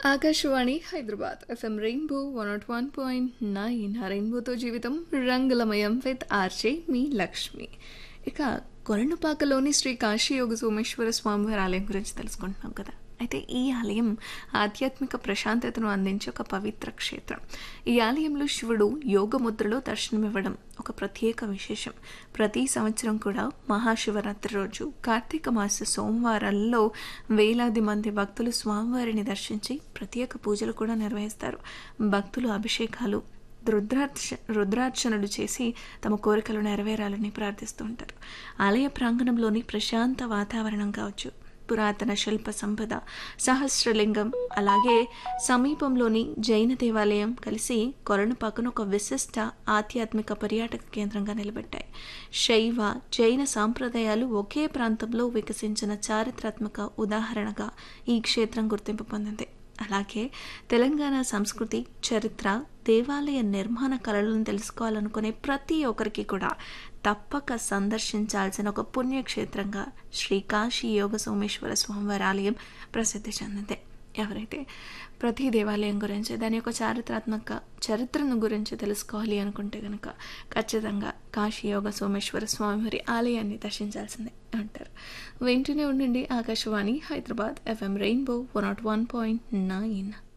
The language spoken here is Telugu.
Akashvani Hyderabad FM Rainbow one nought one point nine రెయిన్బోతో జీవితం రంగులమయం విత్ ఆర్జే మీ లక్ష్మి ఇక కొరణపాకలోని శ్రీ కాశీయోగ సోమేశ్వర స్వామివారి ఆలయం గురించి తెలుసుకుంటున్నాం కదా అయితే ఈ ఆలయం ఆధ్యాత్మిక ప్రశాంతతను అందించే ఒక పవిత్ర క్షేత్రం ఈ ఆలయంలో శివుడు యోగ ముద్రలో దర్శనమివ్వడం ఒక ప్రత్యేక విశేషం ప్రతి సంవత్సరం కూడా మహాశివరాత్రి రోజు కార్తీక మాస సోమవారాల్లో వేలాది మంది భక్తులు స్వామివారిని దర్శించి ప్రత్యేక పూజలు కూడా నిర్వహిస్తారు భక్తులు అభిషేకాలు రుద్రార్చ రుద్రార్చనలు చేసి తమ కోరికలు నెరవేరాలని ప్రార్థిస్తూ ఉంటారు ఆలయ ప్రాంగణంలోని ప్రశాంత వాతావరణం కావచ్చు పురాతన శిల్ప సంపద సహస్రలింగం అలాగే సమీపంలోని జైన దేవాలయం కలిసి కొరణపాకను ఒక విశిష్ట ఆధ్యాత్మిక పర్యాటక కేంద్రంగా నిలబెట్టాయి శైవ జైన సాంప్రదాయాలు ఒకే ప్రాంతంలో వికసించిన చారిత్రాత్మక ఉదాహరణగా ఈ క్షేత్రం గుర్తింపు పొందింది అలాగే తెలంగాణ సంస్కృతి చరిత్ర దేవాలయ నిర్మాణ కళలను తెలుసుకోవాలనుకునే ప్రతి ఒక్కరికి కూడా తప్పక సందర్శించాల్సిన ఒక పుణ్యక్షేత్రంగా శ్రీ కాశీ యోగ సోమేశ్వర స్వామివారి ఆలయం ప్రసిద్ధి చెందింది ఎవరైతే ప్రతి దేవాలయం గురించి దాని యొక్క చారిత్రాత్మక చరిత్రను గురించి తెలుసుకోవాలి అనుకుంటే కనుక ఖచ్చితంగా కాశీ యోగ సోమేశ్వర స్వామివారి ఆలయాన్ని దర్శించాల్సిందే అంటారు వెంటనే ఉండండి Akashvani Hyderabad FM Rainbow one nought one point nine